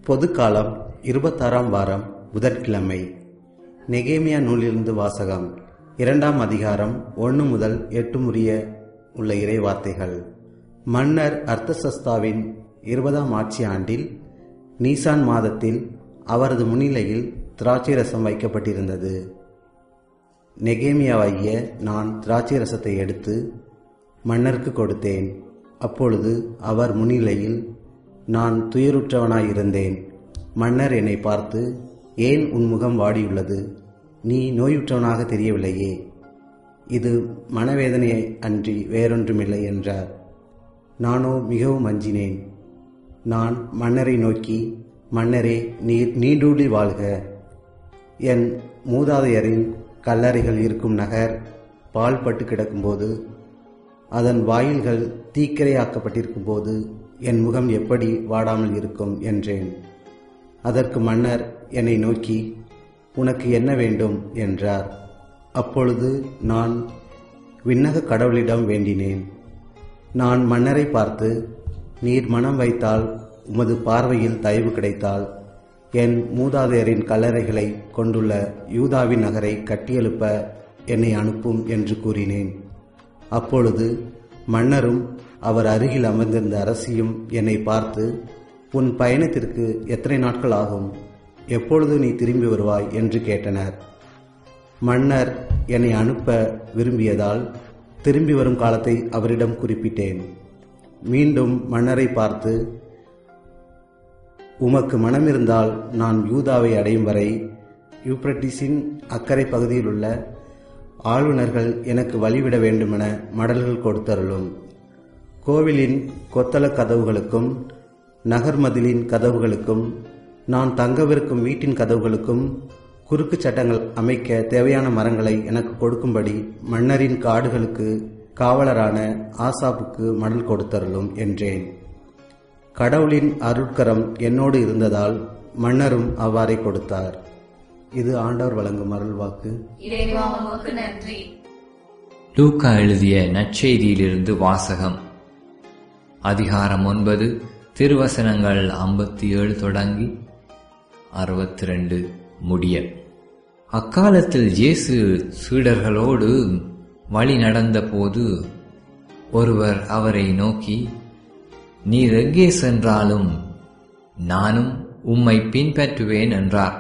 பொதுக்காலம் இருபத்தாறாம் வாரம் புதன்கிழமை நெகேமியா நூலிலிருந்து வாசகம் இரண்டாம் அதிகாரம் ஒன்று முதல் எட்டு முடிய உள்ள இறைவார்த்தைகள் மன்னர் அர்த்தசஸ்தாவின் இருபதாம் ஆட்சி ஆண்டில் நீசான் மாதத்தில் அவரது முன்னிலையில் திராட்சை ரசம் வைக்கப்பட்டிருந்தது நெகேமியாவாகிய நான் திராட்சை ரசத்தை எடுத்து மன்னருக்கு கொடுத்தேன் அப்பொழுது அவர் முன்னிலையில் நான் துயருற்றவனாயிருந்தேன் மன்னர் என்னை பார்த்து ஏன் உன் முகம் வாடியுள்ளது நீ நோயுற்றவனாக தெரியவில்லையே இது மனவேதனை அன்றி வேறொன்றுமில்லை என்றார் நானோ மிகவும் அஞ்சினேன் நான் மன்னரை நோக்கி மன்னரே நீர் நீடூழி வாழ்க என் மூதாதையரின் கல்லறைகள் இருக்கும் நகர் பால் பட்டு கிடக்கும்போது அதன் வாயில்கள் தீக்கிரையாக்கப்பட்டிருக்கும் போது என் முகம் எப்படி வாடாமல் இருக்கும் என்றேன் அதற்கு மன்னர் என்னை நோக்கி உனக்கு என்ன வேண்டும் என்றார் அப்பொழுது நான் விண்ணக கடவுளிடம் வேண்டினேன் நான் மன்னரை பார்த்து நீர் மனம் வைத்தால் உமது பார்வையில் தயவு கிடைத்தால் என் மூதாதையரின் கல்லறைகளை கொண்டுள்ள யூதாவின் நகரை கட்டியெழுப்ப என்னை அனுப்பும் என்று கூறினேன் அப்பொழுது மன்னரும் அவர் அருகில் அமர்ந்திருந்த அரசியும் என்னை பார்த்து உன் பயணத்திற்கு எத்தனை நாட்கள் ஆகும் எப்பொழுது நீ திரும்பி வருவாய் என்று கேட்டனர் மன்னர் என்னை அனுப்ப விரும்பியதால் திரும்பி வரும் காலத்தை அவரிடம் குறிப்பிட்டேன் மீண்டும் மன்னரை பார்த்து உமக்கு மனமிருந்தால் நான் யூதாவை அடையும் வரை யூப்ரட்டிஸின் அக்கறை பகுதியில் உள்ள ஆளுநர்கள் எனக்கு வழிவிட வேண்டுமென மடல்கள் கொடுத்தருளும் கோவிலின் கொத்தள கதவுகளுக்கும் நகர்மதிலின் கதவுகளுக்கும் நான் தங்கவிருக்கும் வீட்டின் கதவுகளுக்கும் குறுக்கு சட்டங்கள் அமைக்க தேவையான மரங்களை எனக்கு கொடுக்கும்படி மன்னரின் காடுகளுக்கு காவலரான ஆசாப்புக்கு மடல் கொடுத்தருளும் என்றேன் கடவுளின் அருட்கரம் என்னோடு இருந்ததால் மன்னரும் அவ்வாறே கொடுத்தார் இது ஆண்டவர் வழங்கும் அருள்வாக்கு இறைவா உமக்கு நன்றி லூக்கா எழுதிய நற்செய்தியிலிருந்து வாசகம் அதிகாரம் ஒன்பது திருவசனங்கள் ஐம்பத்தி ஏழு தொடங்கி அறுபத்தி ரெண்டு முடிய அக்காலத்தில் இயேசு சீடர்களோடு வழி நடந்தபோது ஒருவர் அவரை நோக்கி நீர் எங்கே சென்றாலும் நானும் உம்மை பின்பற்றுவேன் என்றார்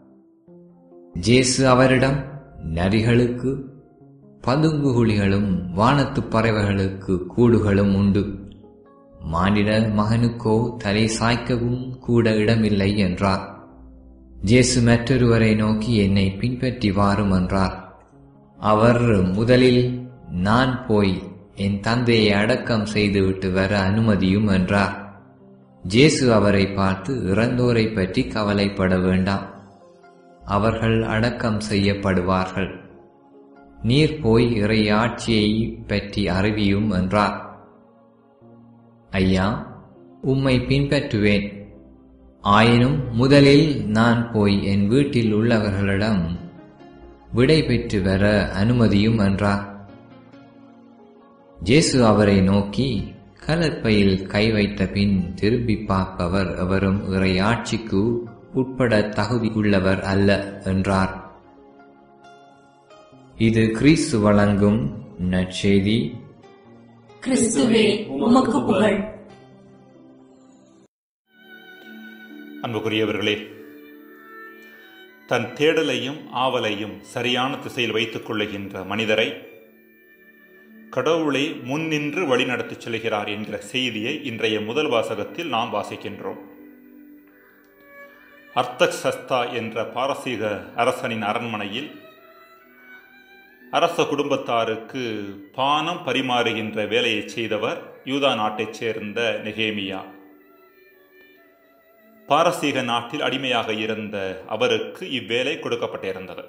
ஜேசு அவரிடம் நரிகளுக்கு பதுங்குகுழிகளும் வானத்துப் பறவைகளுக்கு கூடுகளும் உண்டு மானிட மகனுக்கோ தலை சாய்க்கவும் கூட இடமில்லை என்றார் ஜேசு மற்றொருவரை நோக்கி என்னை பின்பற்றி வாரும் என்றார் அவர் முதலில் நான் போய் என் தந்தையை அடக்கம் செய்துவிட்டு வர அனுமதியும் என்றார் ஜேசு அவரை பார்த்து இறந்தோரை பற்றி கவலைப்பட வேண்டாம் அவர்கள் அடக்கம் செய்யப்படுவார்கள் நீர் போய் இறையாட்சியை பற்றி அறிவியும் என்றார் ஐயா உம்மை பின்பற்றுவேன் ஆயினும் முதலில் நான் போய் என் வீட்டில் உள்ளவர்களிடம் விடை பெற்று வர அனுமதியும் என்றார் ஜேசு அவரை நோக்கி கலப்பையில் கை வைத்த பின் திரும்பி பார்ப்பவர் எவரும் இறையாட்சிக்கு உட்பட தகுதி உள்ளவர் அல்ல என்றார் இது கிறிஸ்து வழங்கும் நற்செய்தி கிறிஸ்துவே உமக்கு புகழ் அன்புக்குரியவர்களே தன் தேடலையும் ஆவலையும் சரியான திசையில் வைத்துக் கொள்ளுகின்ற மனிதரை கடவுளை முன்னின்று வழிநடத்திச் செல்கிறார் என்கிற செய்தியை இன்றைய முதல் வாசகத்தில் நாம் வாசிக்கின்றோம் அர்த்தக்சஸ்தா என்ற பாரசீக அரசனின் அரண்மனையில் அரச குடும்பத்தாருக்கு பானம் பரிமாறுகின்ற வேலையை செய்தவர் யூதா நாட்டைச் சேர்ந்த நெகேமியா பாரசீக நாட்டில் அடிமையாக இருந்த அவருக்கு இவ்வேலை கொடுக்கப்பட்டிருந்தது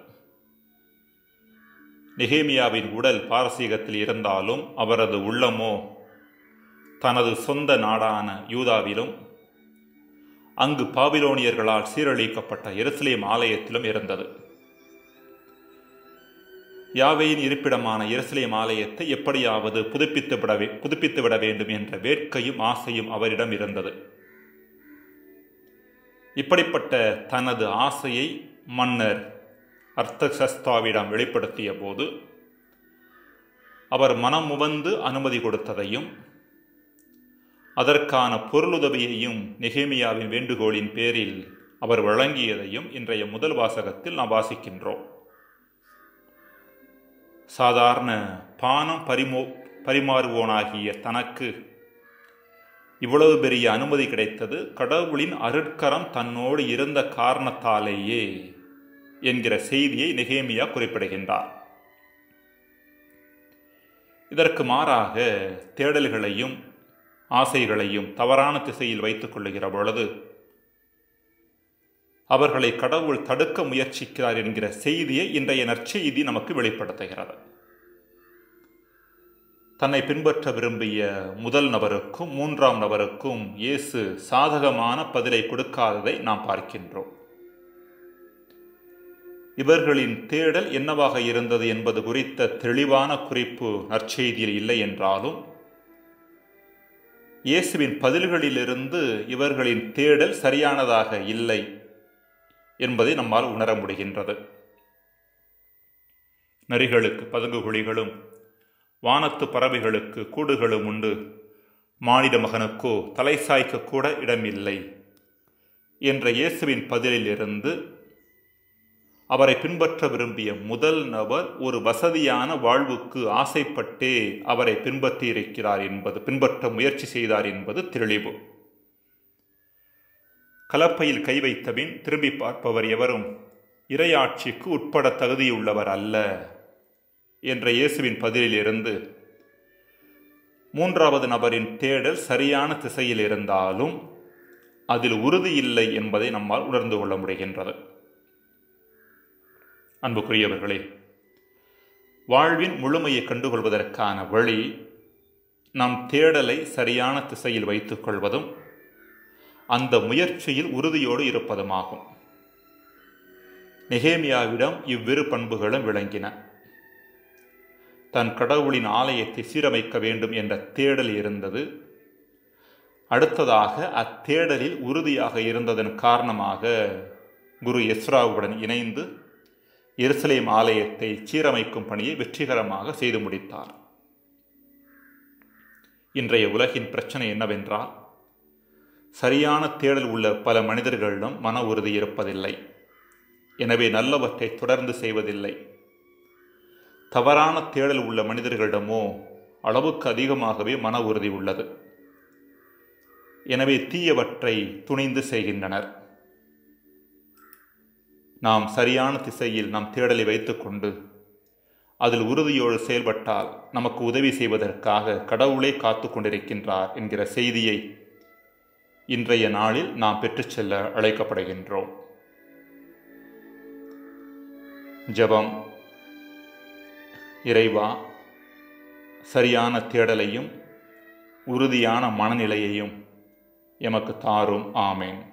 நெகேமியாவின் உடல் பாரசீகத்தில் இருந்தாலும் அவரது உள்ளமோ தனது சொந்த நாடான யூதாவிலும் அங்கு பாபிலோனியர்களால் சீரழிக்கப்பட்ட எருசலேம் ஆலயத்திலும் இருந்தது யாவையின் இருப்பிடமான எருசலேம் ஆலயத்தை எப்படியாவது புதுப்பித்து விட புதுப்பித்து விட வேண்டும் என்ற வேட்கையும் ஆசையும் அவரிடம் இருந்தது இப்படிப்பட்ட தனது ஆசையை மன்னர் அர்த்தசஸ்தாவிடம் வெளிப்படுத்திய போது அவர் மனமுவந்து அனுமதி கொடுத்ததையும் அதற்கான பொருளுதவியையும் நெகேமியாவின் வேண்டுகோளின் பேரில் அவர் வழங்கியதையும் இன்றைய முதல் வாசகத்தில் நாம் வாசிக்கின்றோம் சாதாரண பானம் பரிமோ பரிமாறுவோனாகிய தனக்கு இவ்வளவு பெரிய அனுமதி கிடைத்தது கடவுளின் அருட்கரம் தன்னோடு இருந்த காரணத்தாலேயே என்கிற செய்தியை நெகேமியா குறிப்பிடுகின்றார் இதற்கு மாறாக தேடல்களையும் ஆசைகளையும் தவறான திசையில் வைத்துக் கொள்ளுகிற பொழுது அவர்களை கடவுள் தடுக்க முயற்சிக்கிறார் என்கிற செய்தியை இன்றைய நற்செய்தி நமக்கு வெளிப்படுத்துகிறது தன்னை பின்பற்ற விரும்பிய முதல் நபருக்கும் மூன்றாம் நபருக்கும் இயேசு சாதகமான பதிலை கொடுக்காததை நாம் பார்க்கின்றோம் இவர்களின் தேடல் என்னவாக இருந்தது என்பது குறித்த தெளிவான குறிப்பு நற்செய்தியில் இல்லை என்றாலும் இயேசுவின் பதில்களிலிருந்து இவர்களின் தேடல் சரியானதாக இல்லை என்பதை நம்மால் உணர முடிகின்றது நரிகளுக்கு பதுங்கு குழிகளும் வானத்து பறவைகளுக்கு கூடுகளும் உண்டு மானிட மகனுக்கோ தலை சாய்க்க கூட இடமில்லை என்ற இயேசுவின் பதிலிலிருந்து அவரை பின்பற்ற விரும்பிய முதல் நபர் ஒரு வசதியான வாழ்வுக்கு ஆசைப்பட்டே அவரை பின்பற்றி இருக்கிறார் என்பது பின்பற்ற முயற்சி செய்தார் என்பது தெளிவு கலப்பையில் கை வைத்தபின் திரும்பி பார்ப்பவர் எவரும் இரையாட்சிக்கு உட்பட தகுதியுள்ளவர் அல்ல என்ற இயேசுவின் பதிலிலிருந்து மூன்றாவது நபரின் தேடல் சரியான திசையில் இருந்தாலும் அதில் உறுதி இல்லை என்பதை நம்மால் உணர்ந்து கொள்ள முடிகின்றது அன்புக்குரியவர்களே வாழ்வின் முழுமையை கண்டுகொள்வதற்கான வழி நம் தேடலை சரியான திசையில் வைத்துக் கொள்வதும் அந்த முயற்சியில் உறுதியோடு இருப்பதுமாகும் நெகேமியாவிடம் இவ்விரு பண்புகளும் விளங்கின தன் கடவுளின் ஆலயத்தை சீரமைக்க வேண்டும் என்ற தேடல் இருந்தது அடுத்ததாக அத்தேடலில் உறுதியாக இருந்ததன் காரணமாக குரு எஸ்ராவுடன் இணைந்து எருசலேம் ஆலயத்தை சீரமைக்கும் பணியை வெற்றிகரமாக செய்து முடித்தார் இன்றைய உலகின் பிரச்சனை என்னவென்றால் சரியான தேடல் உள்ள பல மனிதர்களிடம் மன உறுதி இருப்பதில்லை எனவே நல்லவற்றை தொடர்ந்து செய்வதில்லை தவறான தேடல் உள்ள மனிதர்களிடமோ அளவுக்கு அதிகமாகவே மன உறுதி உள்ளது எனவே தீயவற்றை துணிந்து செய்கின்றனர் நாம் சரியான திசையில் நம் தேடலை வைத்துக்கொண்டு அதில் உறுதியோடு செயல்பட்டால் நமக்கு உதவி செய்வதற்காக கடவுளே காத்து கொண்டிருக்கின்றார் என்கிற செய்தியை இன்றைய நாளில் நாம் பெற்றுச் செல்ல அழைக்கப்படுகின்றோம் ஜபம் இறைவா சரியான தேடலையும் உறுதியான மனநிலையையும் எமக்கு தாரும் ஆமேன்